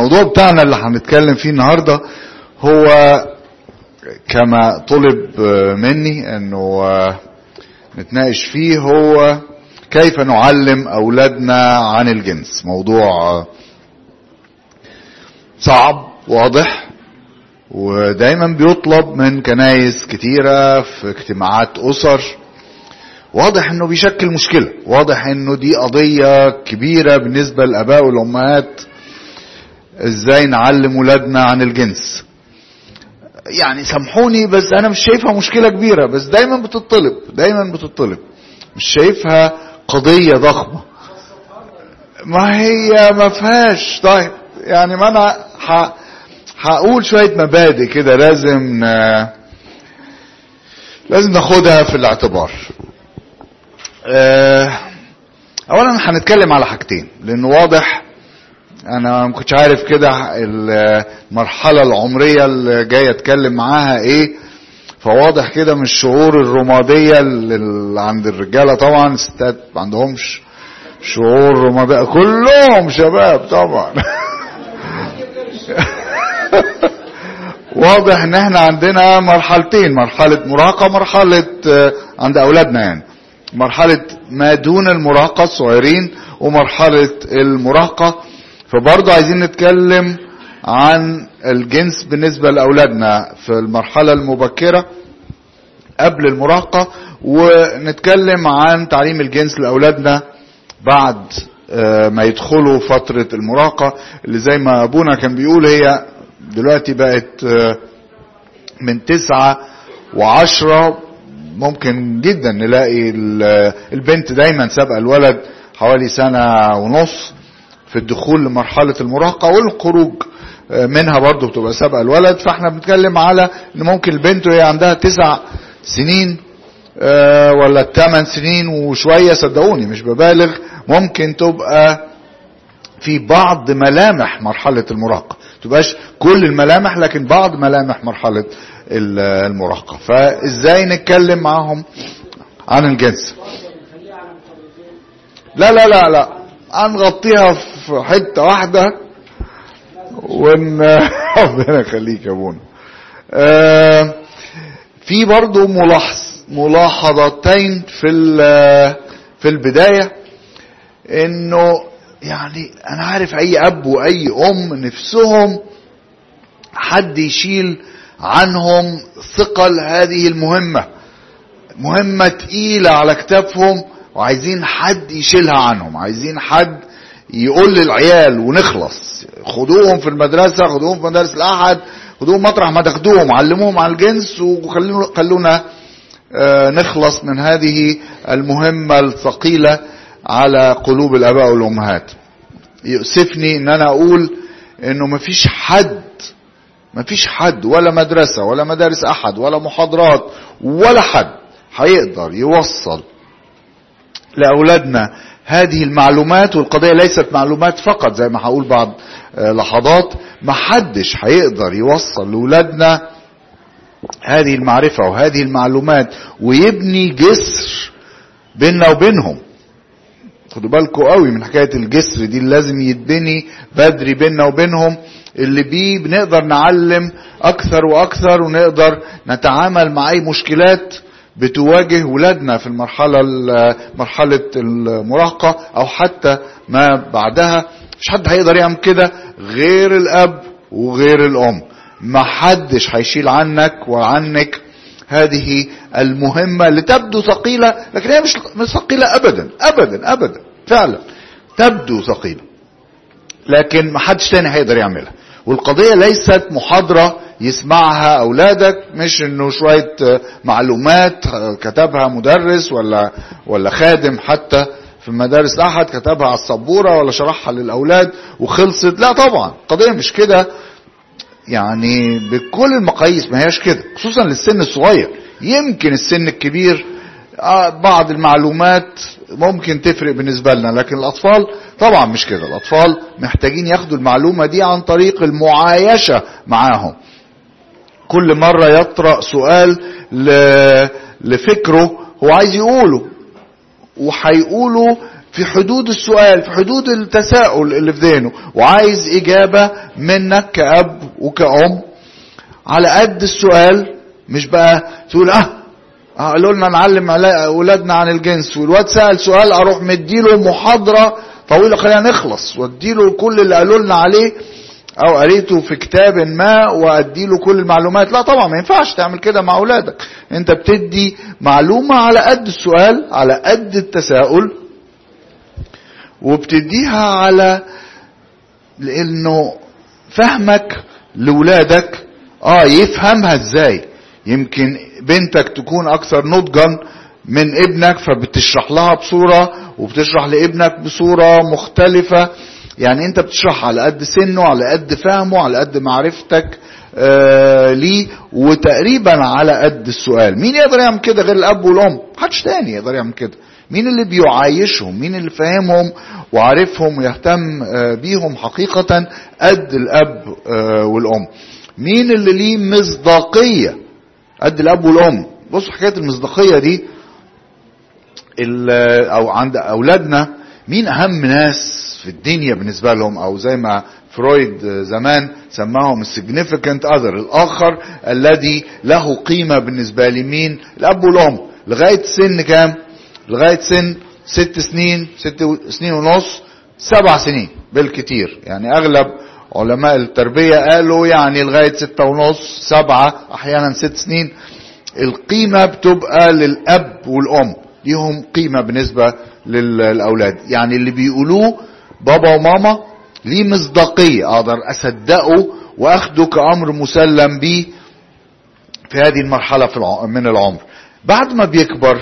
الموضوع بتاعنا اللي هنتكلم فيه النهارده هو كما طلب مني انه نتناقش فيه هو كيف نعلم اولادنا عن الجنس موضوع صعب واضح ودايما بيطلب من كنايس كتيرة في اجتماعات اسر واضح انه بيشكل مشكلة واضح انه دي قضية كبيرة بالنسبة للاباء والامهات ازاي نعلم ولادنا عن الجنس يعني سامحوني بس انا مش شايفها مشكلة كبيرة بس دايما بتطلب دايما بتطلب مش شايفها قضية ضخمة ما هي ما فيهاش طيب يعني ما انا ح... هقول شوية مبادئ كده لازم ن... لازم ناخدها في الاعتبار أه... اولا هنتكلم على حاجتين لانه واضح انا ما كنتش عارف كده المرحله العمريه اللي جاي اتكلم معاها ايه فواضح كده من الشعور الرماديه اللي عند الرجاله طبعا الستات ما عندهمش شعور رماديه كلهم شباب طبعا واضح ان احنا عندنا مرحلتين مرحله مراهقه مرحله عند اولادنا يعني مرحله ما دون المراهقه الصغيرين ومرحله المراهقه فبرضه عايزين نتكلم عن الجنس بالنسبة لأولادنا في المرحلة المبكرة قبل المراهقة ونتكلم عن تعليم الجنس لأولادنا بعد ما يدخلوا فترة المراهقة اللي زي ما أبونا كان بيقول هي دلوقتي بقت من تسعة وعشرة ممكن جدا نلاقي البنت دايما سابقة الولد حوالي سنة ونص في الدخول لمرحلة المراهقة والخروج منها برضو بتبقى سابقة الولد فاحنا بنتكلم على ان ممكن البنت وهي عندها تسع سنين ولا ثمان سنين وشوية صدقوني مش ببالغ ممكن تبقى في بعض ملامح مرحلة المراهقة تبقاش كل الملامح لكن بعض ملامح مرحلة المراهقة فازاي نتكلم معاهم عن الجنس لا لا لا لا هنغطيها في حته واحده ون ربنا يخليك يا ابونا آه في برضو ملاحظ ملاحظتين في في البدايه انه يعني انا عارف اي اب واي ام نفسهم حد يشيل عنهم ثقل هذه المهمه مهمه تقيله على كتافهم وعايزين حد يشيلها عنهم عايزين حد يقول للعيال ونخلص خدوهم في المدرسة خدوهم في مدارس الأحد خدوهم مطرح ما تاخدوهم علموهم على الجنس وخلونا آه نخلص من هذه المهمة الثقيلة على قلوب الآباء والأمهات يؤسفني ان انا اقول انه مفيش حد مفيش حد ولا مدرسة ولا مدارس احد ولا محاضرات ولا حد هيقدر يوصل لأولادنا هذه المعلومات والقضية ليست معلومات فقط زي ما هقول بعض لحظات محدش هيقدر يوصل لأولادنا هذه المعرفة وهذه المعلومات ويبني جسر بيننا وبينهم خدوا بالكم قوي من حكاية الجسر دي اللي لازم يتبني بدري بيننا وبينهم اللي بيه بنقدر نعلم أكثر وأكثر ونقدر نتعامل مع أي مشكلات بتواجه ولادنا في المرحلة مرحلة المراهقة أو حتى ما بعدها مش حد هيقدر يعمل كده غير الأب وغير الأم ما حدش هيشيل عنك وعنك هذه المهمة اللي تبدو ثقيلة لكن هي مش مش ثقيلة أبدا أبدا أبدا فعلا تبدو ثقيلة لكن ما حدش تاني هيقدر يعملها والقضية ليست محاضرة يسمعها أولادك مش إنه شوية معلومات كتبها مدرس ولا ولا خادم حتى في المدارس الأحد كتبها على السبورة ولا شرحها للأولاد وخلصت لا طبعا القضية مش كده يعني بكل المقاييس ما هياش كده خصوصا للسن الصغير يمكن السن الكبير بعض المعلومات ممكن تفرق بالنسبة لنا لكن الأطفال طبعا مش كده الأطفال محتاجين ياخدوا المعلومة دي عن طريق المعايشة معاهم كل مرة يطرأ سؤال لفكره هو عايز يقوله وهيقوله في حدود السؤال في حدود التساؤل اللي في ذهنه وعايز إجابة منك كأب وكأم على قد السؤال مش بقى تقول اه قالوا لنا نعلم اولادنا عن الجنس والواد سال سؤال اروح مديله محاضره طويله خلينا نخلص واديله كل اللي قالوا لنا عليه او قريته في كتاب ما واديله كل المعلومات لا طبعا ما ينفعش تعمل كده مع اولادك انت بتدي معلومه على قد السؤال على قد التساؤل وبتديها على لانه فهمك لاولادك اه يفهمها ازاي يمكن بنتك تكون اكثر نضجا من ابنك فبتشرح لها بصورة وبتشرح لابنك بصورة مختلفة يعني انت بتشرح على قد سنه على قد فهمه على قد معرفتك آه ليه وتقريبا على قد السؤال مين يقدر يعمل كده غير الاب والام محدش تاني يقدر يعمل كده مين اللي بيعايشهم مين اللي فاهمهم وعارفهم ويهتم آه بيهم حقيقة قد الاب آه والام مين اللي ليه مصداقية قد الاب والام بصوا حكاية المصداقية دي او عند اولادنا مين اهم ناس في الدنيا بالنسبة لهم او زي ما فرويد زمان سماهم السيجنيفيكانت اذر الاخر الذي له قيمة بالنسبة لي مين الاب والام لغاية سن كام لغاية سن ست سنين ست سنين ونص سبع سنين بالكتير يعني اغلب علماء التربية قالوا يعني لغاية ستة ونص سبعة احيانا ست سنين القيمة بتبقى للاب والام ليهم قيمة بالنسبة للاولاد يعني اللي بيقولوه بابا وماما ليه مصداقية اقدر اصدقه واخده كامر مسلم بيه في هذه المرحلة في من العمر بعد ما بيكبر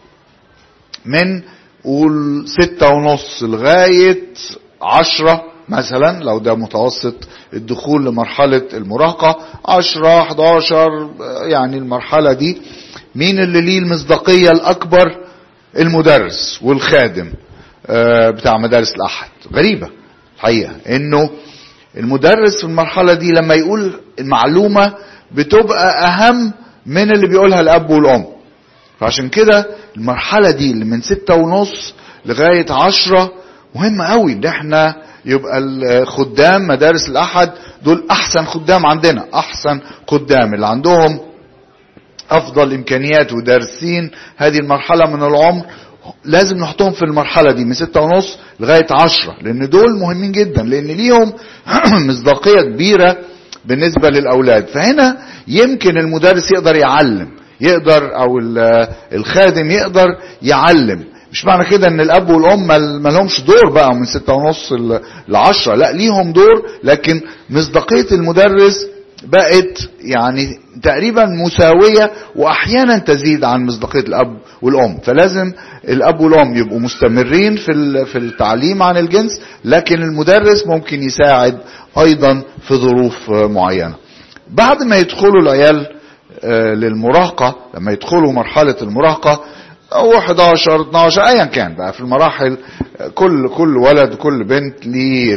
من قول ستة ونص لغاية عشرة مثلا لو ده متوسط الدخول لمرحلة المراهقة عشرة 11 يعني المرحلة دي مين اللي ليه المصداقية الأكبر المدرس والخادم بتاع مدارس الأحد غريبة الحقيقة إنه المدرس في المرحلة دي لما يقول المعلومة بتبقى أهم من اللي بيقولها الأب والأم فعشان كده المرحلة دي اللي من ستة ونص لغاية عشرة مهمة قوي ان احنا يبقى الخدام مدارس الاحد دول احسن خدام عندنا احسن خدام اللي عندهم افضل امكانيات ودارسين هذه المرحلة من العمر لازم نحطهم في المرحلة دي من ستة ونص لغاية عشرة لان دول مهمين جدا لان ليهم مصداقية كبيرة بالنسبة للاولاد فهنا يمكن المدرس يقدر يعلم يقدر او الخادم يقدر يعلم مش معنى كده ان الاب والام ما لهمش دور بقى من ستة ونص لعشرة لا ليهم دور لكن مصداقية المدرس بقت يعني تقريبا مساوية واحيانا تزيد عن مصداقية الاب والام فلازم الاب والام يبقوا مستمرين في في التعليم عن الجنس لكن المدرس ممكن يساعد ايضا في ظروف معينة بعد ما يدخلوا العيال للمراهقة لما يدخلوا مرحلة المراهقة او 11 12 ايا كان بقى في المراحل كل كل ولد وكل بنت ليه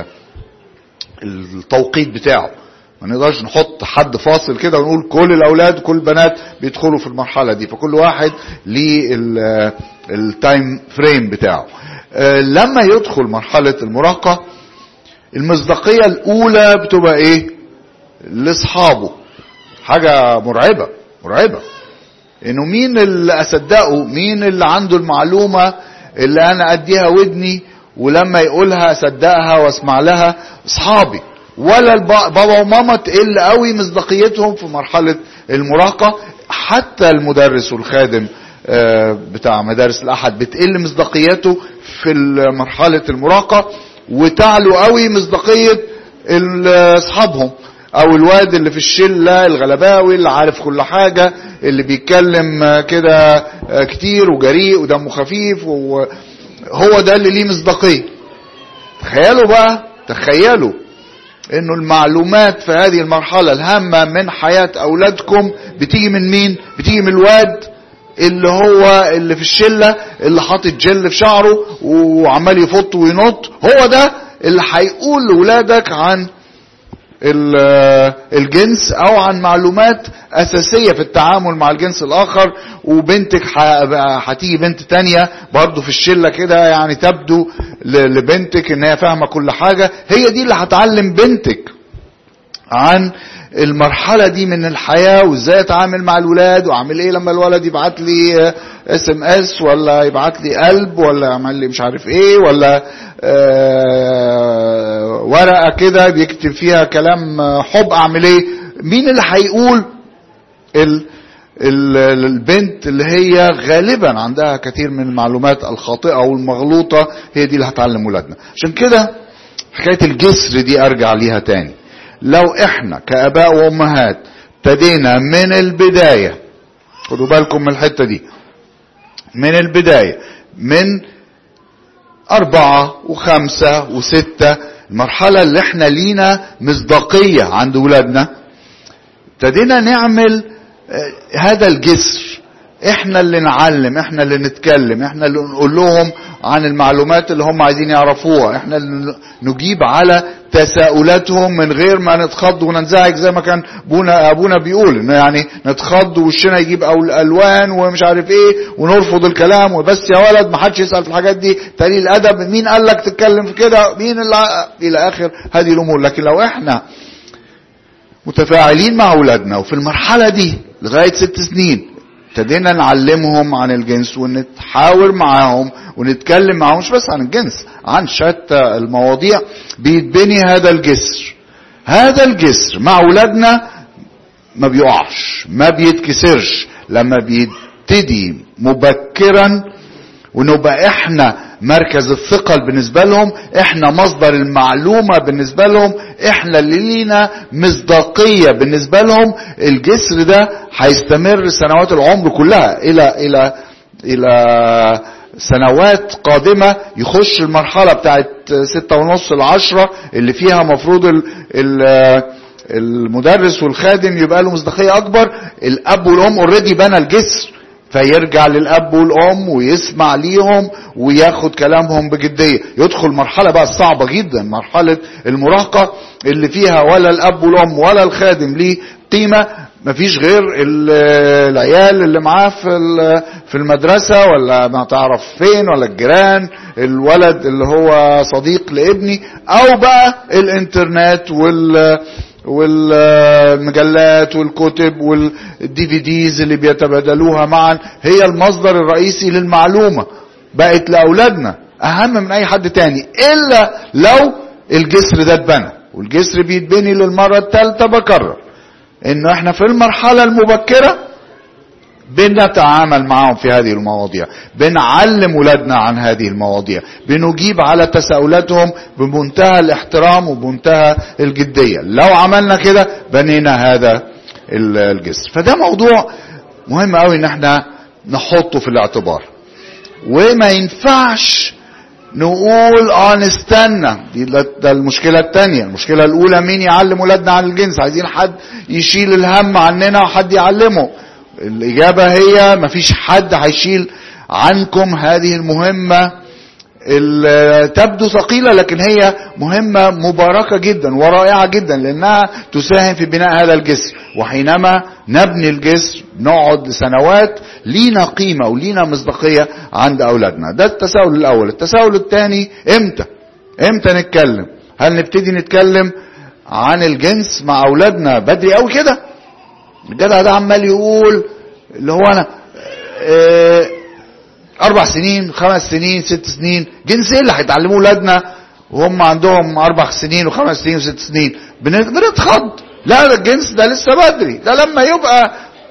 التوقيت بتاعه ما نقدرش نحط حد فاصل كده ونقول كل الاولاد وكل البنات بيدخلوا في المرحله دي فكل واحد ليه التايم فريم بتاعه لما يدخل مرحله المراهقه المصداقيه الاولى بتبقى ايه لاصحابه حاجه مرعبه مرعبه انه مين اللي اصدقه مين اللي عنده المعلومة اللي انا اديها ودني ولما يقولها اصدقها واسمع لها اصحابي ولا بابا وماما تقل قوي مصداقيتهم في مرحلة المراهقة حتى المدرس والخادم بتاع مدارس الاحد بتقل مصداقيته في مرحلة المراهقة وتعلو قوي مصداقية اصحابهم او الواد اللي في الشله الغلباوي اللي عارف كل حاجه اللي بيتكلم كده كتير وجريء ودمه خفيف وهو ده اللي ليه مصداقيه تخيلوا بقى تخيلوا انه المعلومات في هذه المرحله الهامه من حياه اولادكم بتيجي من مين بتيجي من الواد اللي هو اللي في الشله اللي حاطط جل في شعره وعمال يفط وينط هو ده اللي هيقول لاولادك عن الجنس او عن معلومات اساسيه في التعامل مع الجنس الاخر وبنتك هتيجي بنت تانية برضه في الشله كده يعني تبدو لبنتك ان هي فاهمه كل حاجه هي دي اللي هتعلم بنتك عن المرحلة دي من الحياة وازاي اتعامل مع الولاد واعمل ايه لما الولد يبعت لي اس ام اس ولا يبعت لي قلب ولا يعمل لي مش عارف ايه ولا آه ورقة كده بيكتب فيها كلام حب اعمل ايه مين اللي هيقول ال ال البنت اللي هي غالبا عندها كثير من المعلومات الخاطئة والمغلوطة هي دي اللي هتعلم ولادنا عشان كده حكاية الجسر دي ارجع ليها تاني لو احنا كاباء وامهات ابتدينا من البداية خدوا بالكم من الحتة دي من البداية من أربعة وخمسة وستة المرحلة اللي احنا لينا مصداقية عند ولادنا ابتدينا نعمل هذا الجسر احنا اللي نعلم احنا اللي نتكلم احنا اللي نقول لهم عن المعلومات اللي هم عايزين يعرفوها احنا اللي نجيب على تساؤلاتهم من غير ما نتخض وننزعج زي ما كان ابونا ابونا بيقول انه يعني نتخض وشنا يجيب الوان ومش عارف ايه ونرفض الكلام وبس يا ولد ما حدش يسال في الحاجات دي تقليل الادب مين قال لك تتكلم في كده مين اللي الى اخر هذه الامور لكن لو احنا متفاعلين مع اولادنا وفي المرحله دي لغايه ست سنين ابتدينا نعلمهم عن الجنس ونتحاور معاهم ونتكلم معاهم مش بس عن الجنس عن شتى المواضيع بيتبني هذا الجسر هذا الجسر مع اولادنا ما بيقعش ما بيتكسرش لما بيبتدي مبكرا ونبقى احنا مركز الثقل بالنسبة لهم احنا مصدر المعلومة بالنسبة لهم احنا اللي لينا مصداقية بالنسبة لهم الجسر ده هيستمر سنوات العمر كلها الى الى الى سنوات قادمة يخش المرحلة بتاعت ستة ونص العشرة اللي فيها مفروض ال ال المدرس والخادم يبقى له مصداقية اكبر الاب والام اوريدي بنى الجسر فيرجع للاب والام ويسمع ليهم وياخد كلامهم بجديه يدخل مرحله بقى صعبه جدا مرحله المراهقه اللي فيها ولا الاب والام ولا الخادم ليه قيمه مفيش غير العيال اللي معاه في في المدرسه ولا ما تعرف فين ولا الجيران الولد اللي هو صديق لابني او بقى الانترنت وال والمجلات والكتب والدي في ديز اللي بيتبادلوها معا هي المصدر الرئيسي للمعلومة بقت لأولادنا أهم من أي حد تاني إلا لو الجسر ده اتبنى والجسر بيتبني للمرة الثالثة بكرر إنه إحنا في المرحلة المبكرة بنتعامل معهم في هذه المواضيع بنعلم ولادنا عن هذه المواضيع بنجيب على تساؤلاتهم بمنتهى الاحترام وبمنتهى الجدية لو عملنا كده بنينا هذا الجسر فده موضوع مهم قوي ان احنا نحطه في الاعتبار وما ينفعش نقول اه نستنى دي ده المشكلة التانية المشكلة الاولى مين يعلم ولادنا عن الجنس عايزين حد يشيل الهم عننا وحد يعلمه الإجابة هي مفيش حد هيشيل عنكم هذه المهمة تبدو ثقيلة لكن هي مهمة مباركة جدا ورائعة جدا لأنها تساهم في بناء هذا الجسر وحينما نبني الجسر نقعد لسنوات لينا قيمة ولينا مصداقية عند أولادنا ده التساؤل الأول التساؤل الثاني إمتى إمتى نتكلم هل نبتدي نتكلم عن الجنس مع أولادنا بدري قوي كده الجدع ده عمال يقول اللي هو انا اه اربع سنين خمس سنين ست سنين جنس ايه اللي هيتعلموه ولادنا وهم عندهم اربع سنين وخمس سنين وست سنين بنتخض لا ده الجنس ده لسه بدري ده لما يبقى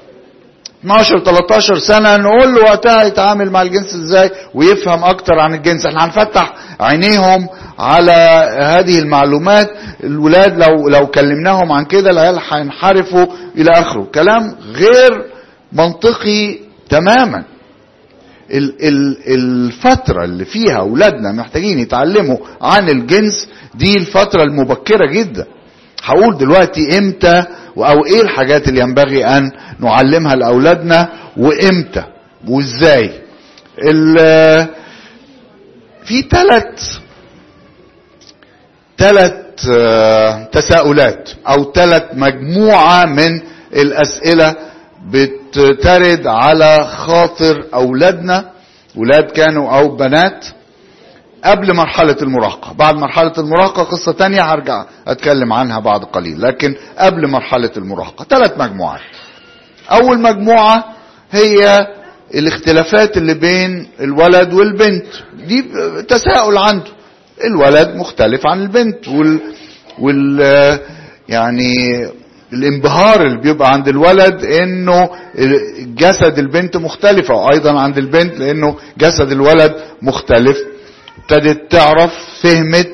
12 13 سنه نقول له وقتها يتعامل مع الجنس ازاي ويفهم اكتر عن الجنس احنا هنفتح عينيهم على هذه المعلومات الولاد لو لو كلمناهم عن كده العيال هينحرفوا الى اخره كلام غير منطقي تماما ال ال الفترة اللي فيها اولادنا محتاجين يتعلموا عن الجنس دي الفترة المبكرة جدا هقول دلوقتي امتى او ايه الحاجات اللي ينبغي ان نعلمها لاولادنا وامتى وازاي في ثلاث ثلاث تساؤلات او ثلاث مجموعة من الاسئلة بترد على خاطر اولادنا ولاد كانوا او بنات قبل مرحلة المراهقة بعد مرحلة المراهقة قصة تانية هرجع اتكلم عنها بعد قليل لكن قبل مرحلة المراهقة ثلاث مجموعات اول مجموعة هي الاختلافات اللي بين الولد والبنت دي تساؤل عنده الولد مختلف عن البنت وال, وال يعني الانبهار اللي بيبقى عند الولد انه جسد البنت مختلفة وايضا عند البنت لانه جسد الولد مختلف ابتدت تعرف فهمت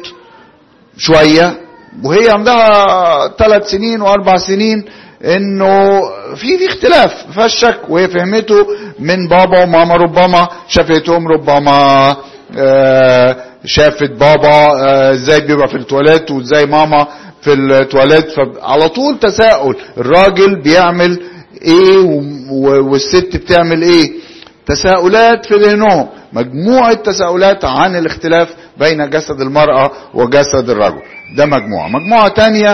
شوية وهي عندها ثلاث سنين واربع سنين انه في في اختلاف ما شك وهي فهمته من بابا وماما ربما شافتهم ربما آه شافت بابا ازاي آه بيبقى في التواليت وازاي ماما في التواليت فعلى طول تساؤل الراجل بيعمل ايه والست بتعمل ايه تساؤلات في ذهنهم مجموعة تساؤلات عن الاختلاف بين جسد المرأة وجسد الرجل ده مجموعة مجموعة تانية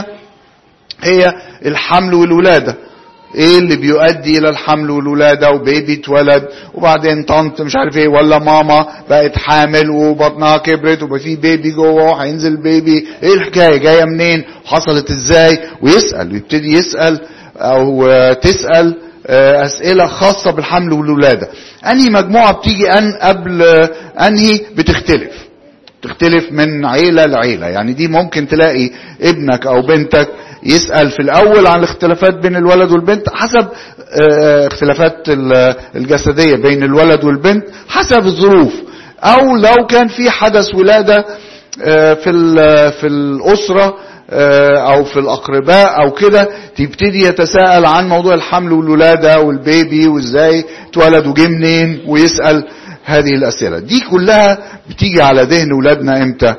هي الحمل والولادة ايه اللي بيؤدي الى الحمل والولادة وبيبي اتولد وبعدين طنط مش عارف ايه ولا ماما بقت حامل وبطنها كبرت وبقى في بيبي جوه وهينزل بيبي ايه الحكاية جاية منين وحصلت ازاي ويسأل ويبتدي يسأل او تسأل اسئلة خاصة بالحمل والولادة انهي مجموعة بتيجي ان قبل انهي بتختلف تختلف من عيلة لعيلة يعني دي ممكن تلاقي ابنك او بنتك يسأل في الأول عن الاختلافات بين الولد والبنت حسب اختلافات الجسدية بين الولد والبنت حسب الظروف أو لو كان في حدث ولادة في في الأسرة أو في الأقرباء أو كده تبتدي يتساءل عن موضوع الحمل والولادة والبيبي وإزاي اتولد وجه منين ويسأل هذه الأسئلة دي كلها بتيجي على ذهن ولادنا إمتى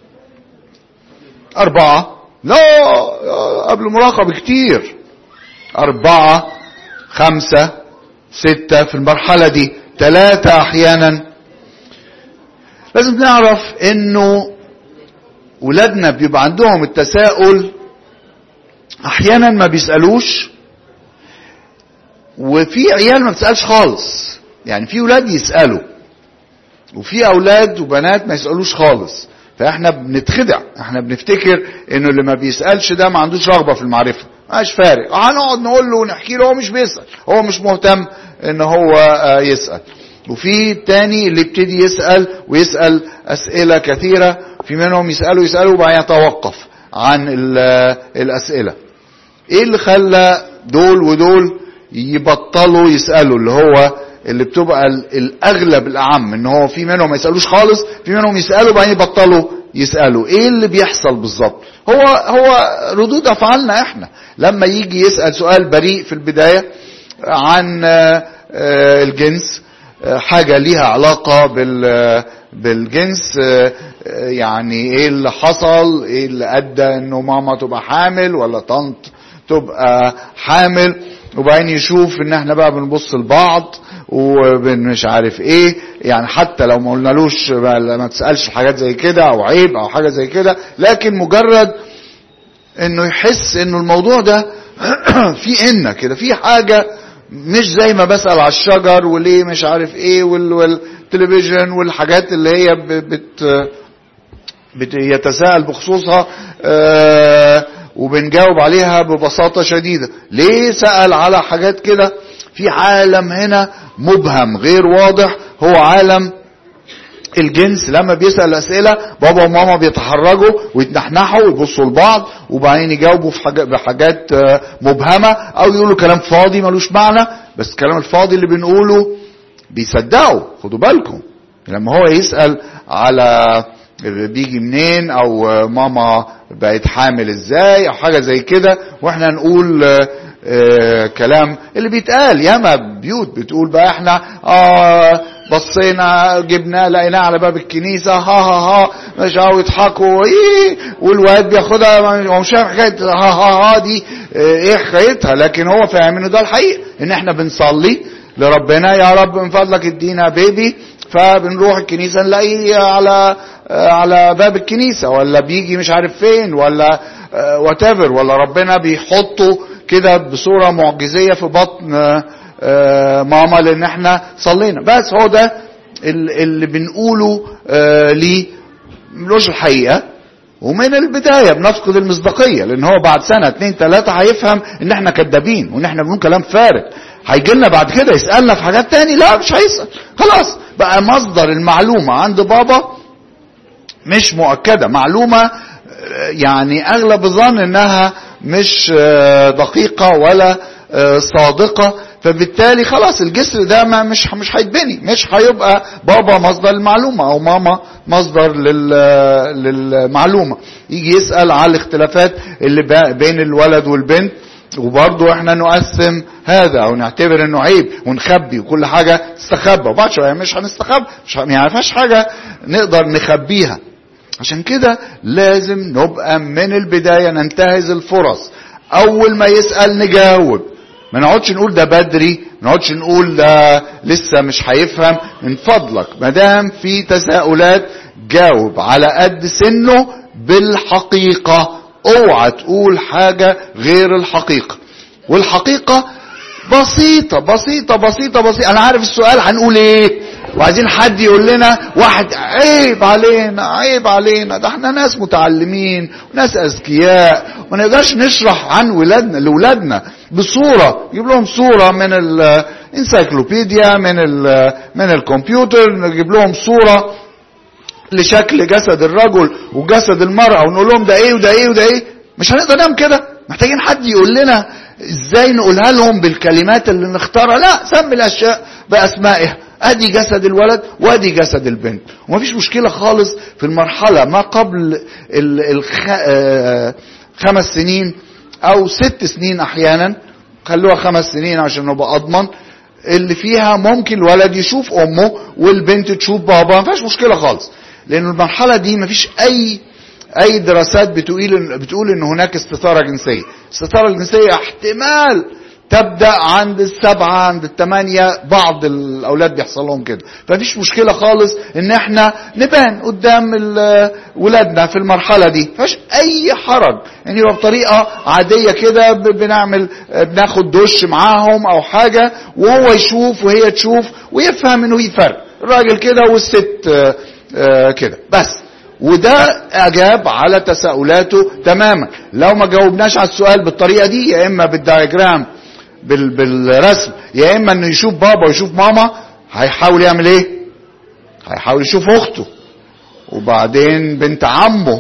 أربعة لا قبل المراهقة بكتير أربعة خمسة ستة في المرحلة دي ثلاثة أحيانا لازم نعرف إنه ولادنا بيبقى عندهم التساؤل أحيانا ما بيسألوش وفي عيال ما بتسألش خالص يعني في ولاد يسألوا وفي أولاد وبنات ما يسألوش خالص فاحنا بنتخدع احنا بنفتكر انه اللي ما بيسالش ده ما عندوش رغبه في المعرفه مش فارق هنقعد نقول له ونحكي له هو مش بيسال هو مش مهتم ان هو يسال وفي التاني اللي يبتدي يسال ويسال اسئله كثيره في منهم يسالوا يسالوا وبعدين يتوقف عن الاسئله ايه اللي خلى دول ودول يبطلوا يسالوا اللي هو اللي بتبقى الاغلب الاعم ان هو في منهم ما يسالوش خالص في منهم يسالوا بعدين يبطلوا يسالوا ايه اللي بيحصل بالظبط هو هو ردود افعالنا احنا لما يجي يسال سؤال بريء في البدايه عن الجنس حاجه ليها علاقه بال بالجنس يعني ايه اللي حصل ايه اللي ادى انه ماما تبقى حامل ولا طنط تبقى حامل وبعدين يشوف ان احنا بقى بنبص لبعض ومش عارف ايه يعني حتى لو ما قلنالوش ما تسالش حاجات زي كده او عيب او حاجه زي كده لكن مجرد انه يحس انه الموضوع ده في ان كده في حاجه مش زي ما بسال على الشجر وليه مش عارف ايه والتلفزيون والحاجات اللي هي بت يتساءل بخصوصها آه وبنجاوب عليها ببساطه شديده ليه سال على حاجات كده في عالم هنا مبهم غير واضح هو عالم الجنس لما بيسأل أسئلة بابا وماما بيتحرجوا ويتنحنحوا ويبصوا لبعض وبعدين يجاوبوا في حاجات بحاجات مبهمة أو يقولوا كلام فاضي ملوش معنى بس الكلام الفاضي اللي بنقوله بيصدقوا خدوا بالكم لما هو يسأل على بيجي منين او ماما بقت حامل ازاي او حاجه زي كده واحنا نقول آه آه كلام اللي بيتقال ياما بيوت بتقول بقى احنا اه بصينا جبناه لقيناه على باب الكنيسه ها ها ها مش عاوز يضحكوا ايه والواد بياخدها هو مش فاهم حكايه ها ها ها دي اه ايه حكايتها لكن هو فاهم انه ده الحقيقه ان احنا بنصلي لربنا يا رب من فضلك ادينا بيبي فبنروح الكنيسة نلاقيه على على باب الكنيسة ولا بيجي مش عارف فين ولا واتيفر ولا ربنا بيحطه كده بصورة معجزية في بطن ماما لان احنا صلينا بس هو ده اللي بنقوله ليه ملوش الحقيقة ومن البداية بنفقد المصداقية لان هو بعد سنة اتنين تلاتة هيفهم ان احنا كدابين وان احنا بنقول كلام فارغ هيجي لنا بعد كده يسألنا في حاجات تاني لا مش هيسأل خلاص بقى مصدر المعلومة عند بابا مش مؤكدة معلومة يعني اغلب الظن انها مش دقيقة ولا صادقة فبالتالي خلاص الجسر ده ما مش مش هيتبني مش هيبقى بابا مصدر المعلومة او ماما مصدر للمعلومة يجي يسأل على الاختلافات اللي بين الولد والبنت وبرضه احنا نقسم هذا او نعتبر انه عيب ونخبي وكل حاجة تستخبى وبعد شوية مش هنستخبى مش يعني فيهاش حاجة نقدر نخبيها عشان كده لازم نبقى من البداية ننتهز الفرص اول ما يسأل نجاوب ما نقعدش نقول ده بدري ما نقعدش نقول ده لسه مش هيفهم من فضلك ما دام في تساؤلات جاوب على قد سنه بالحقيقة اوعى تقول حاجة غير الحقيقة والحقيقة بسيطة بسيطة بسيطة بسيطة انا عارف السؤال هنقول ايه وعايزين حد يقول لنا واحد عيب علينا عيب علينا ده احنا ناس متعلمين وناس اذكياء وما نقدرش نشرح عن ولادنا لاولادنا بصوره نجيب لهم صوره من الانسايكلوبيديا من ال من الكمبيوتر نجيب لهم صوره لشكل جسد الرجل وجسد المراه ونقول لهم ده ايه وده ايه وده ايه مش هنقدر نعمل كده محتاجين حد يقول لنا ازاي نقولها لهم بالكلمات اللي نختارها لا سمي الاشياء باسمائها ادي جسد الولد وادي جسد البنت ومفيش مشكله خالص في المرحله ما قبل الخمس سنين او ست سنين احيانا خلوها خمس سنين عشان نبقى اضمن اللي فيها ممكن الولد يشوف امه والبنت تشوف بابا ما فيهاش مشكله خالص لان المرحله دي ما فيش اي اي دراسات بتقول بتقول ان هناك استثاره جنسيه الاستثاره الجنسيه احتمال تبدا عند السبعه عند الثمانيه بعض الاولاد بيحصل لهم كده فمفيش مشكله خالص ان احنا نبان قدام ولادنا في المرحله دي مفيش اي حرج يعني يبقى بطريقه عاديه كده بنعمل بناخد دش معاهم او حاجه وهو يشوف وهي تشوف ويفهم انه يفرق الراجل كده والست كده بس وده اجاب على تساؤلاته تماما لو ما جاوبناش على السؤال بالطريقه دي يا اما بالدايجرام بال بالرسم يا اما انه يشوف بابا ويشوف ماما هيحاول يعمل ايه هيحاول يشوف اخته وبعدين بنت عمه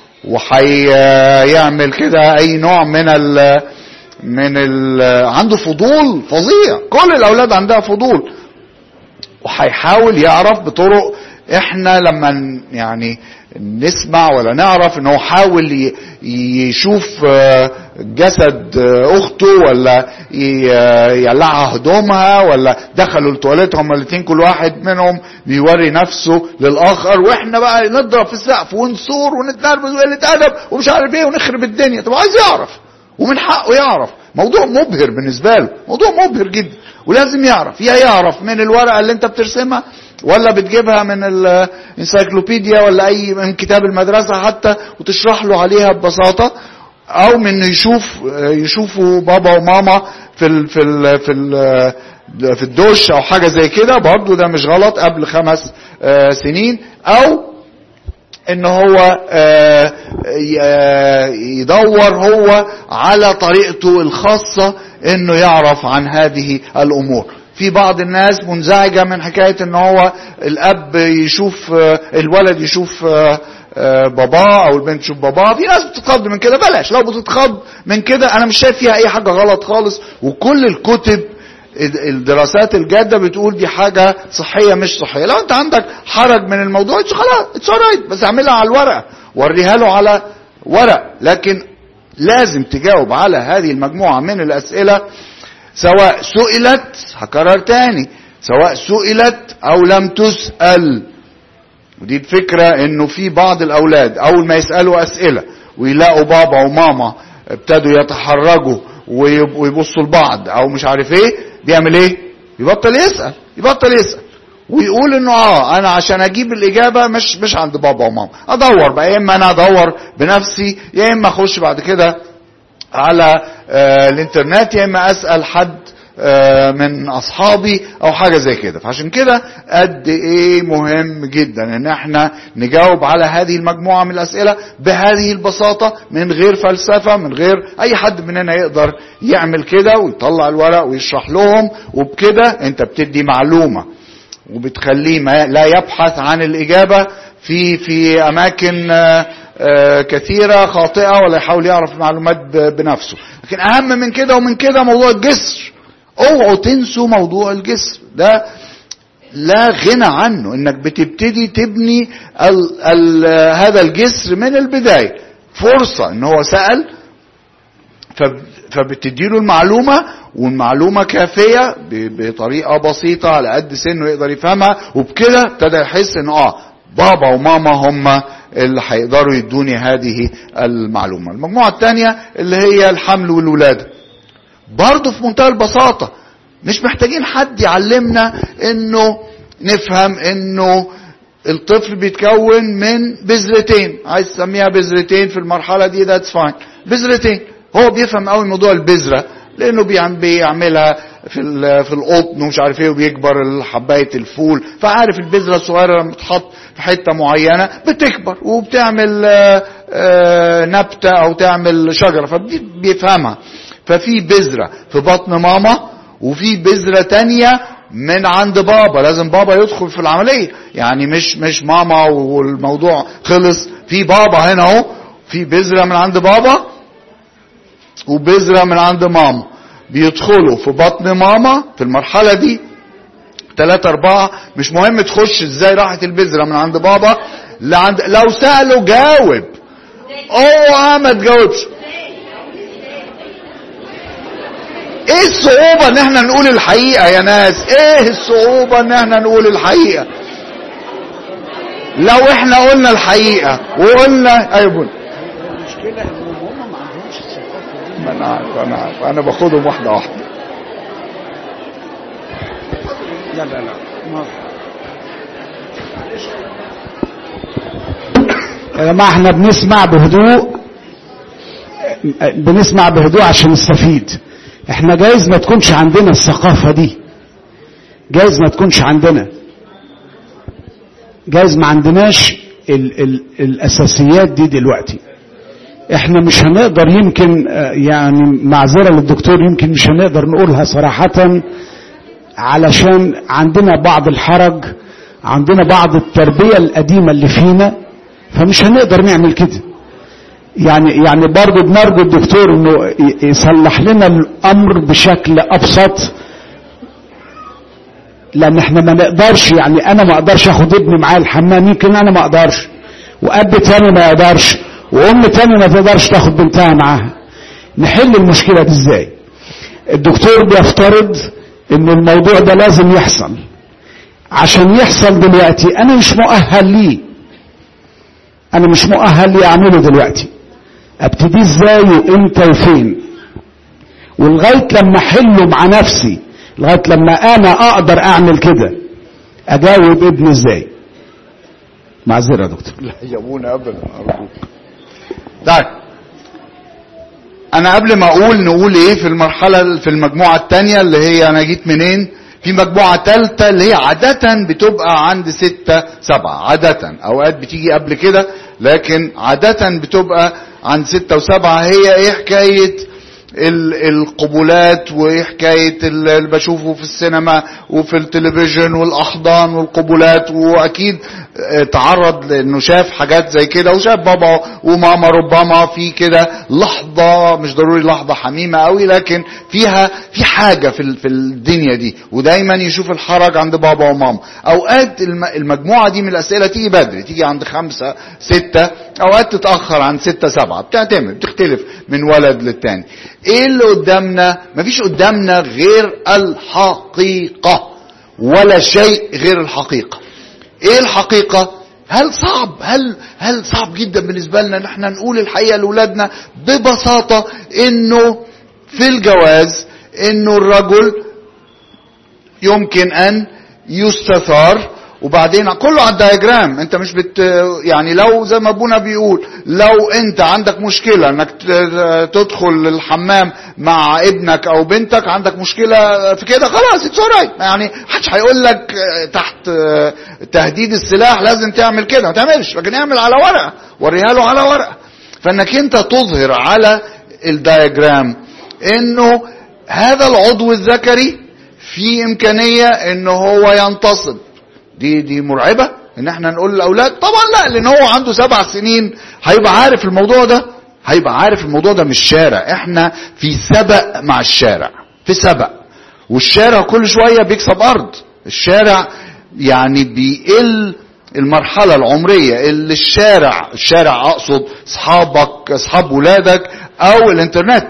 وهيعمل كده اي نوع من ال من ال عنده فضول فظيع كل الاولاد عندها فضول وهيحاول يعرف بطرق احنا لما يعني نسمع ولا نعرف ان هو حاول يشوف جسد اخته ولا يقلعها هدومها ولا دخلوا التواليت هما الاثنين كل واحد منهم بيوري نفسه للاخر واحنا بقى نضرب في السقف ونصور ونتنرفز وقله ادب ومش عارف ايه ونخرب الدنيا طب عايز يعرف ومن حقه يعرف موضوع مبهر بالنسبه له موضوع مبهر جدا ولازم يعرف يا يعرف من الورقه اللي انت بترسمها ولا بتجيبها من الانسايكلوبيديا ولا اي من كتاب المدرسه حتى وتشرح له عليها ببساطه او من يشوف يشوفوا بابا وماما في ال في ال في ال في الدش او حاجه زي كده برضه ده مش غلط قبل خمس سنين او ان هو يدور هو على طريقته الخاصه انه يعرف عن هذه الامور في بعض الناس منزعجة من حكاية ان هو الاب يشوف الولد يشوف باباه او البنت تشوف باباه في ناس بتتخض من كده بلاش لو بتتخض من كده انا مش شايف فيها اي حاجة غلط خالص وكل الكتب الدراسات الجاده بتقول دي حاجه صحيه مش صحيه لو انت عندك حرج من الموضوع خلاص اتس بس اعملها على الورقه وريها له على ورق لكن لازم تجاوب على هذه المجموعه من الاسئله سواء سئلت هكرر تاني سواء سئلت او لم تسأل ودي الفكرة انه في بعض الاولاد اول ما يسألوا اسئلة ويلاقوا بابا وماما ابتدوا يتحرجوا ويبصوا لبعض او مش عارف ايه بيعمل ايه يبطل يسأل يبطل يسأل ويقول انه اه انا عشان اجيب الاجابه مش مش عند بابا وماما ادور بقى يا اما انا ادور بنفسي يا اما اخش بعد كده على آه الانترنت يا اما اسال حد آه من اصحابي او حاجه زي كده فعشان كده قد ايه مهم جدا ان احنا نجاوب على هذه المجموعه من الاسئله بهذه البساطه من غير فلسفه من غير اي حد مننا يقدر يعمل كده ويطلع الورق ويشرح لهم وبكده انت بتدي معلومه وبتخليه ما لا يبحث عن الإجابة في في أماكن كثيرة خاطئة ولا يحاول يعرف المعلومات بنفسه لكن أهم من كده ومن كده موضوع الجسر اوعوا تنسوا موضوع الجسر ده لا غنى عنه انك بتبتدي تبني ال ال هذا الجسر من البداية فرصة ان هو سأل فبتديله المعلومة والمعلومة كافية بطريقة بسيطة على قد سنه يقدر يفهمها وبكده ابتدى يحس ان اه بابا وماما هم اللي هيقدروا يدوني هذه المعلومة المجموعة الثانية اللي هي الحمل والولادة برضه في منتهى البساطة مش محتاجين حد يعلمنا انه نفهم انه الطفل بيتكون من بذرتين عايز تسميها بذرتين في المرحلة دي ذاتس فاين بذرتين هو بيفهم قوي موضوع البذره لانه بيعملها في في القطن ومش عارف ايه وبيكبر حبايه الفول فعارف البذره الصغيره لما تتحط في حته معينه بتكبر وبتعمل نبته او تعمل شجره فبيفهمها ففي بذره في بطن ماما وفي بذره تانية من عند بابا لازم بابا يدخل في العمليه يعني مش مش ماما والموضوع خلص في بابا هنا اهو في بذره من عند بابا وبذرة من عند ماما بيدخلوا في بطن ماما في المرحلة دي ثلاثة أربعة مش مهم تخش ازاي راحت البذرة من عند بابا لعند لو سألوا جاوب اوعى ما تجاوبش ايه الصعوبة ان احنا نقول الحقيقة يا ناس ايه الصعوبة ان احنا نقول الحقيقة لو احنا قلنا الحقيقة وقلنا ايوه المشكلة ان هم ما عندهمش الثقافة دي ما انا عارف انا عارف انا باخدهم واحده واحده لا لا لا ما يا جماعة احنا بنسمع بهدوء بنسمع بهدوء عشان نستفيد احنا جايز ما تكونش عندنا الثقافة دي جايز ما تكونش عندنا جايز ما عندناش ال ال الاساسيات دي دلوقتي احنا مش هنقدر يمكن يعني معذرة للدكتور يمكن مش هنقدر نقولها صراحة علشان عندنا بعض الحرج عندنا بعض التربية القديمة اللي فينا فمش هنقدر نعمل كده يعني يعني برضه بنرجو الدكتور انه يصلح لنا الامر بشكل ابسط لان احنا ما نقدرش يعني انا ما اقدرش اخد ابني معايا الحمام يمكن انا ما اقدرش واب تاني ما يقدرش وام تاني ما تقدرش تاخد بنتها معاها نحل المشكلة دي ازاي الدكتور بيفترض ان الموضوع ده لازم يحصل عشان يحصل دلوقتي انا مش مؤهل ليه انا مش مؤهل ليه اعمله دلوقتي ابتدي ازاي وامتى وفين ولغايه لما احله مع نفسي لغايه لما انا اقدر اعمل كده اجاوب ابني ازاي معذره يا دكتور لا يا ابونا ابدا ارجوك طيب انا قبل ما اقول نقول ايه في المرحله في المجموعه الثانيه اللي هي انا جيت منين في مجموعه ثالثه اللي هي عاده بتبقى عند ستة سبعة عاده اوقات بتيجي قبل كده لكن عاده بتبقى عند ستة وسبعة هي ايه حكايه القبولات وايه حكايه اللي بشوفه في السينما وفي التلفزيون والاحضان والقبولات واكيد تعرض لانه شاف حاجات زي كده وشاف بابا وماما ربما في كده لحظه مش ضروري لحظه حميمه قوي لكن فيها في حاجه في في الدنيا دي ودايما يشوف الحرج عند بابا وماما اوقات المجموعه دي من الاسئله تيجي بدري تيجي عند خمسة ستة اوقات تتاخر عند ستة سبعة بتعتمد بتختلف من ولد للتاني ايه اللي قدامنا مفيش قدامنا غير الحقيقة ولا شيء غير الحقيقة ايه الحقيقة هل صعب هل هل صعب جدا بالنسبة لنا ان احنا نقول الحقيقة لاولادنا ببساطة انه في الجواز انه الرجل يمكن ان يستثار وبعدين كله على الدياجرام انت مش بت يعني لو زي ما ابونا بيقول لو انت عندك مشكله انك ت- تدخل الحمام مع ابنك او بنتك عندك مشكله في كده خلاص اتس يعني محدش هيقول لك اه، تحت اه، تهديد السلاح لازم تعمل كده ما تعملش لكن اعمل على ورقه وريها له على ورقه فانك انت تظهر على الدياجرام انه هذا العضو الذكري في امكانيه انه هو ينتصب دي دي مرعبه ان احنا نقول للاولاد طبعا لا لان هو عنده سبع سنين هيبقى عارف الموضوع ده هيبقى عارف الموضوع ده مش شارع احنا في سبق مع الشارع في سبق والشارع كل شويه بيكسب ارض الشارع يعني بيقل المرحلة العمرية اللي الشارع الشارع اقصد اصحابك اصحاب ولادك او الانترنت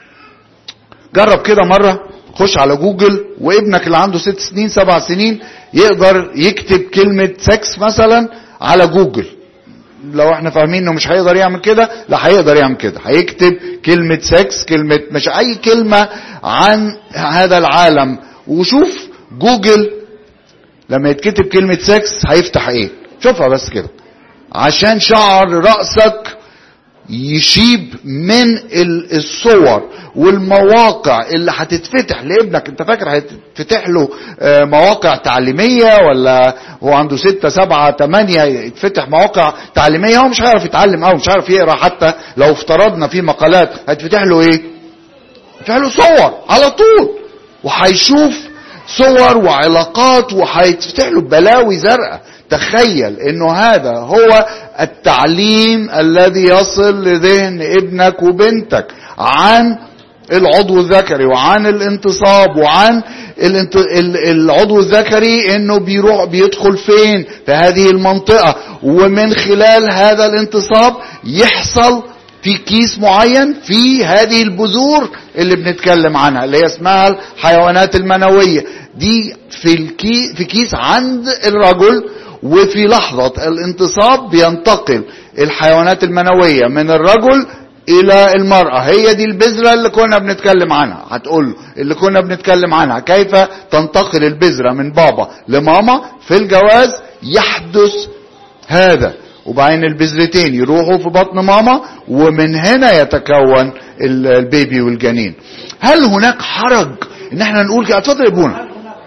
جرب كده مرة خش على جوجل وابنك اللي عنده ست سنين سبع سنين يقدر يكتب كلمة سكس مثلا على جوجل لو احنا فاهمين انه مش هيقدر يعمل كده لا هيقدر يعمل كده هيكتب كلمة سكس كلمة مش اي كلمة عن هذا العالم وشوف جوجل لما يتكتب كلمة سكس هيفتح ايه شوفها بس كده عشان شعر رأسك يشيب من ال- الصور والمواقع اللي هتتفتح لابنك انت فاكر هيتفتح له آه، مواقع تعليمية ولا هو عنده ستة سبعة تمانية يتفتح مواقع تعليمية هو مش هيعرف يتعلم او مش هيعرف يقرا حتى لو افترضنا في مقالات هتفتح له ايه يفتح له صور على طول وهيشوف صور وعلاقات وهيتفتح له بلاوي زرقاء تخيل انه هذا هو التعليم الذي يصل لذهن ابنك وبنتك عن العضو الذكري وعن الانتصاب وعن الانت... ال- العضو الذكري انه بيروح بيدخل فين في هذه المنطقة ومن خلال هذا الانتصاب يحصل في كيس معين في هذه البذور اللي بنتكلم عنها اللي هي اسمها الحيوانات المنوية دي في الكي في كيس عند الرجل وفي لحظة الانتصاب بينتقل الحيوانات المنوية من الرجل الى المرأة هي دي البذرة اللي كنا بنتكلم عنها هتقول له اللي كنا بنتكلم عنها كيف تنتقل البذرة من بابا لماما في الجواز يحدث هذا وبعدين البذرتين يروحوا في بطن ماما ومن هنا يتكون ال- البيبي والجنين هل هناك حرج ان احنا نقول كده اتفضل يا ابونا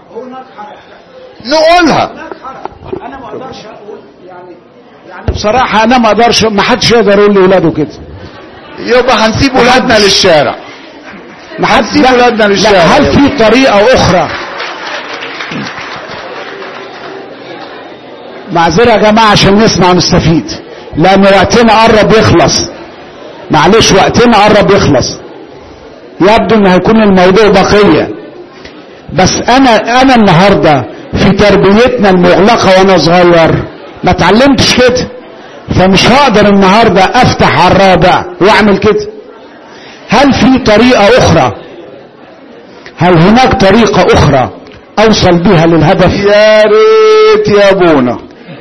نقولها انا ما اقدرش اقول يعني يعني بصراحه انا ما اقدرش ما حدش يقدر يقول لاولاده كده يبقى هنسيب ولادنا للشارع ما حد هنسيب لا- ولادنا للشارع. لا هل في طريقه اخرى معذره يا جماعه عشان نسمع ونستفيد لان وقتنا قرب يخلص معلش وقتنا قرب يخلص يبدو ان هيكون الموضوع بقيه بس انا انا النهارده في تربيتنا المغلقه وانا صغير ما اتعلمتش كده فمش هقدر النهارده افتح على الرابع واعمل كده هل في طريقه اخرى هل هناك طريقه اخرى اوصل بها للهدف يا ريت يا ابونا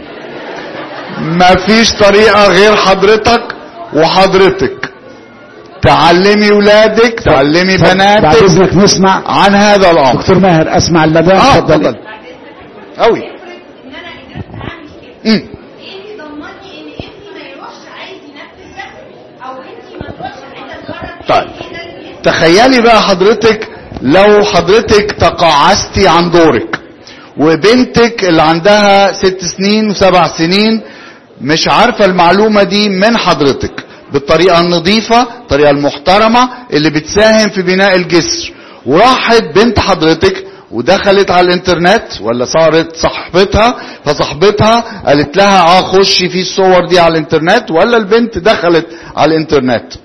مفيش طريقة غير حضرتك وحضرتك تعلمي ولادك تعلمي بعد بناتك اذنك نسمع عن هذا الامر دكتور ماهر اسمع المدام اه اتفضل اتفضل قوي ان انا قدرت اعمل كده امم انت ضمنتي ان انت ما يروحش عايز ينفذ ده او انت ما تروحش عايزه تجرب طيب. إيه ده اللي يحصل؟ تخيلي بقى حضرتك لو حضرتك تقاعستي عن دورك وبنتك اللي عندها ست سنين وسبع سنين مش عارفة المعلومة دي من حضرتك بالطريقة النظيفة الطريقة المحترمة اللي بتساهم في بناء الجسر وراحت بنت حضرتك ودخلت على الانترنت ولا صارت صاحبتها فصاحبتها قالت لها اه خشي في الصور دي على الانترنت ولا البنت دخلت على الانترنت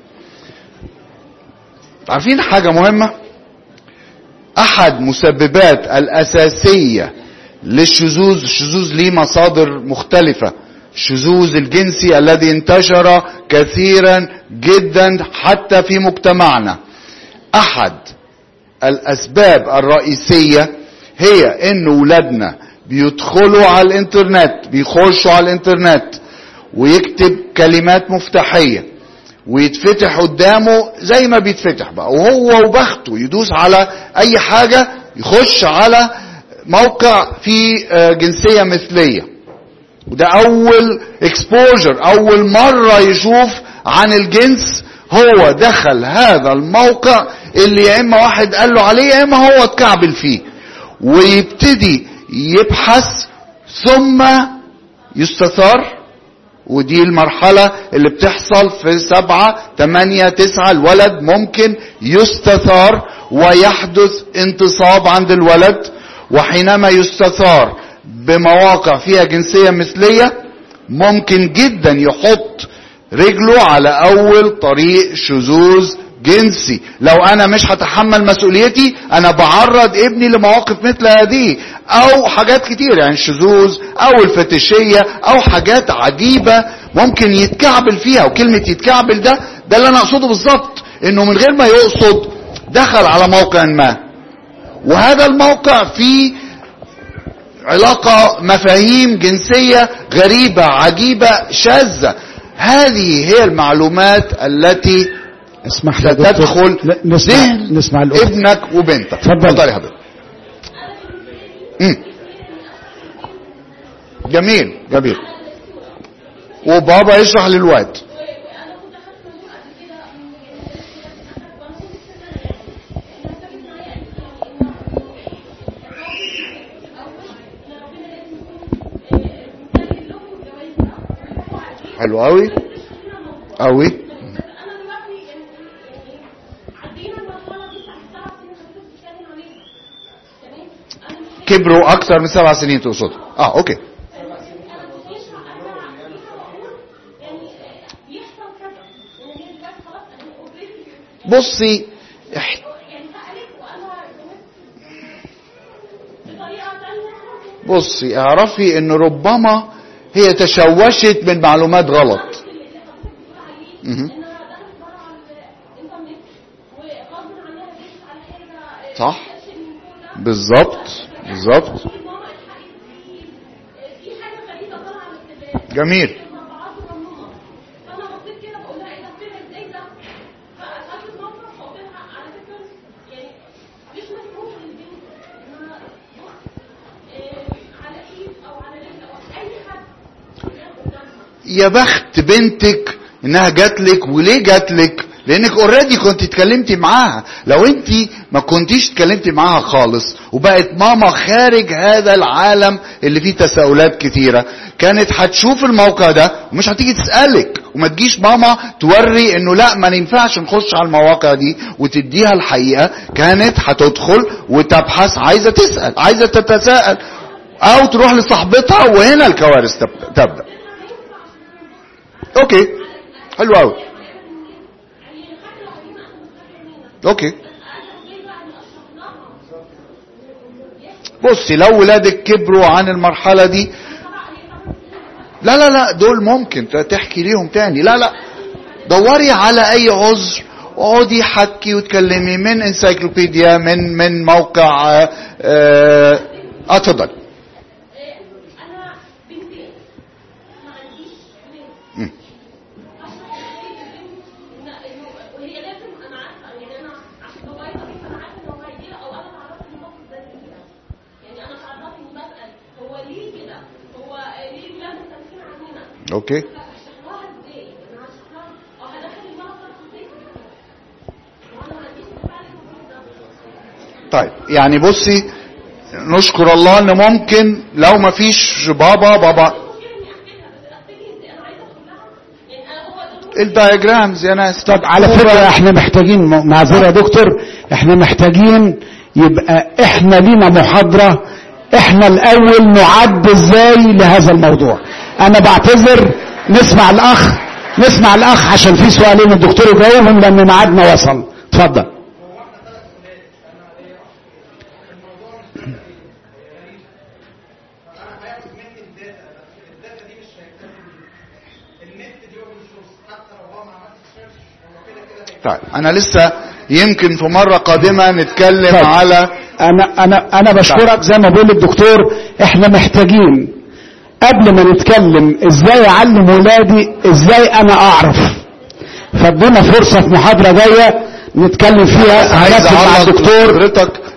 عارفين حاجة مهمة احد مسببات الاساسية للشذوذ الشذوذ ليه مصادر مختلفة الشذوذ الجنسي الذي انتشر كثيرا جدا حتى في مجتمعنا احد الاسباب الرئيسية هي ان ولادنا بيدخلوا على الانترنت بيخشوا على الانترنت ويكتب كلمات مفتاحيه ويتفتح قدامه زي ما بيتفتح بقى وهو وبخته يدوس على اي حاجة يخش على موقع فيه آه، جنسية مثلية وده اول اكسبوجر اول مرة يشوف عن الجنس هو دخل هذا الموقع اللي يا اما واحد قال له عليه يا اما هو اتكعبل فيه ويبتدي يبحث ثم يستثار ودي المرحلة اللي بتحصل في سبعة تمانية تسعة الولد ممكن يستثار ويحدث انتصاب عند الولد وحينما يستثار بمواقع فيها جنسية مثلية ممكن جدا يحط رجله على اول طريق شذوذ جنسي لو انا مش هتحمل مسؤوليتي انا بعرض ابني لمواقف مثل هذه او حاجات كتير يعني الشذوذ او الفتشية او حاجات عجيبة ممكن يتكعبل فيها وكلمة يتكعبل ده ده اللي انا اقصده بالظبط انه من غير ما يقصد دخل على موقع ما وهذا الموقع فيه علاقة مفاهيم جنسية غريبة عجيبة شاذة هذه هي المعلومات التي اسمح لي يا دكتور. ستدخل لا، نسمع ذهن نسمع الأخت. ابنك وبنتك اتفضل. اتفضلي حضرتك مم. جميل جميل وبابا يشرح للواد حلو قوي قوي انا دلوقتي يعني عدينا المرحله دي بتاعت السبع سنين اللي كنت بتتكلم عليها تمام انا مش كبروا اكتر من سبع سنين تقصد اه اوكي انا مش هشرح انا عديها واقول يعني بيحصل كذا يعني هي دلوقتي خلاص انا اوريدي بصي اح- يعني سالت وانا بطريقه ثانيه بصي اعرفي ان ربما هي تشوشت من معلومات غلط مهم. انها دخلت بره على الانترنت وغصب عنها دخلت على حاجه صح من كل ده بالظبط بالظبط ماما الحقيقة في في حاجة غريبة طالعة على التلفزيون جميل مربعات وممنوعة فأنا بصيت كده بقول لها إيه ده طلع إزاي ده؟ فأخدت الموقف فقلت لها على فكرة يعني مش مسموح للبنت إنها تبص آه، على إيد أو على رجل أو أي حد قدامها يا بخت بنتك انها جاتلك وليه جاتلك لانك اوريدي كنت اتكلمتي معاها لو انت ما كنتيش اتكلمتي معاها خالص وبقت ماما خارج هذا العالم اللي فيه تساؤلات كتيرة كانت هتشوف الموقع ده ومش هتيجي تسألك وما تجيش ماما توري انه لا ما ينفعش نخش على المواقع دي وتديها الحقيقة كانت هتدخل وتبحث عايزة تسأل عايزة تتساءل او تروح لصاحبتها وهنا الكوارث تب- تبدأ اوكي حلو قوي اوكي بصي لو ولادك كبروا عن المرحلة دي لا لا لا دول ممكن ت- تحكي ليهم تاني لا لا دوري على اي عذر اقعدي حكي وتكلمي من انسايكلوبيديا من من موقع اه اه آه، اتفضل أنا بنتين ما عنديش بنت مم. وهي لازم انا عارفه يعني انا عشان بابايا طبيب انا عارفه ان هو هيجي او انا اتعرفت ان الموقف ده كده يعني انا اتعرفت اني بسال هو ليه كده؟ هو ليه ولاد مختلفين عننا؟ اوكي هشرح لها ازاي؟ انا هشرح لها او هدخل الموقف ازاي وانا ما عنديش فعلا الموضوع ده طيب يعني بصي نشكر الله ان ممكن لو ما فيش بابا بابا الدايجرامز يا ناس طب على فكرة احنا محتاجين م- معذرة يا دكتور احنا محتاجين يبقى احنا لينا محاضرة احنا الاول نعد ازاي لهذا الموضوع انا بعتذر نسمع الاخ نسمع الاخ عشان في سؤالين الدكتور يجاوبهم لان ميعادنا وصل اتفضل طيب انا لسه يمكن في مرة قادمة نتكلم طيب. على انا انا انا بشكرك زي ما بقول الدكتور احنا محتاجين قبل ما نتكلم ازاي اعلم ولادي ازاي انا اعرف فادونا فرصه في محاضره جايه نتكلم فيها عايز هنركز مع اعرض الدكتور حضرتك